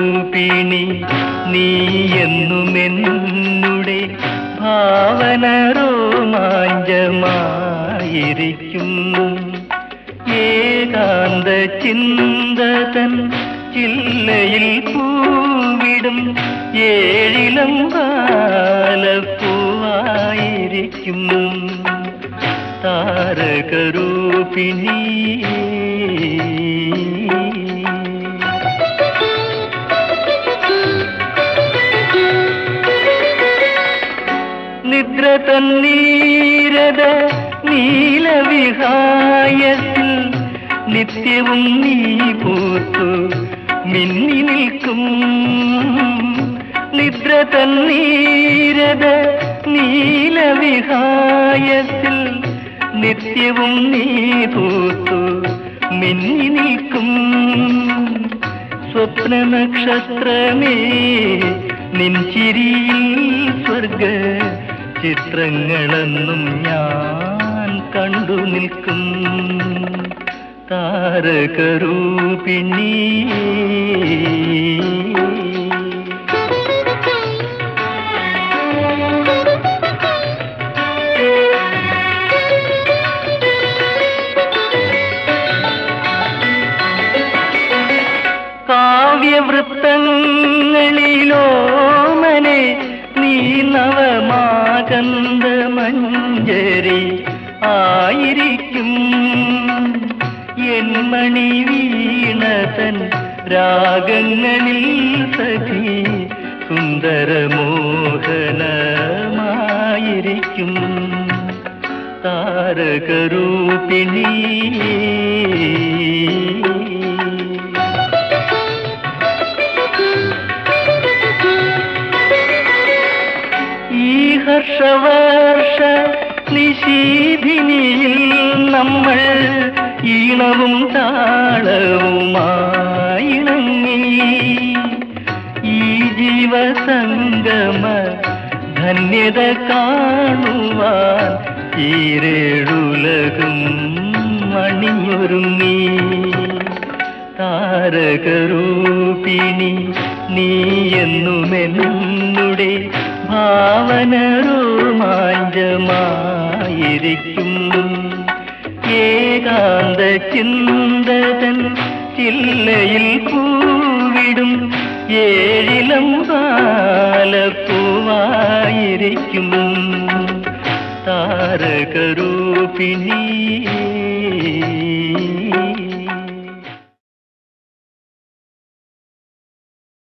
താരകരൂപിണി നീ എന്നുമെന്നുടെ ഭാവന രോമാഞ്ചമായിരിക്കും ഏകാന്ത ചിന്തതൻ ചില്ലയിൽ പൂവിടും ഏഴിലം കാലപ്പൂവായിരിക്കും താരകരൂപിണി നിദ്ര തന്നീരത നീലവിഹായത്തിൽ നിത്യവും നീ പൂത്തു മിന്നി നിൽക്കും നിദ്ര തന്നീരത നീലവിഹായത്തിൽ നിത്യവും നീ പൂത്തു മിന്നി നിൽക്കും സ്വപ്ന നക്ഷത്രമേ നിൻചിരിയിൽ സ്വർഗ ചിത്രങ്ങളെന്നും ഞാൻ കണ്ടു നിൽക്കും താരകരൂപിണി കാവ്യവൃത്തങ്ങളിലോമനെ നീ നവമാകന്ത മഞ്ജരി ആയിരിക്കും എൻ മണി വീണതൻ രാഗങ്ങളിൽ സഖി സുന്ദരമോഹനമായിരിക്കും താരകരൂപിണി ഈ ഹർഷവർഷ നിശീധിനിയിൽ നമ്മൾ ഈണവും താളവുമായിണങ്ങി ഈ ജീവസംഗമ ധന്യത കാണുവാൻ ഈരേഴുലകും മണിയൊരുങ്ങി താരകരൂപിണി നീ എന്നുമെന്നുടെ ഭാവന രോമാഞ്ചമായിരിക്കും ഏകാന്ത ചിന്തതൻ ചില്ലയിൽ പൂവിടും ഏഴിലം കാലപ്പൂവായിരിക്കും താരകരൂപിണി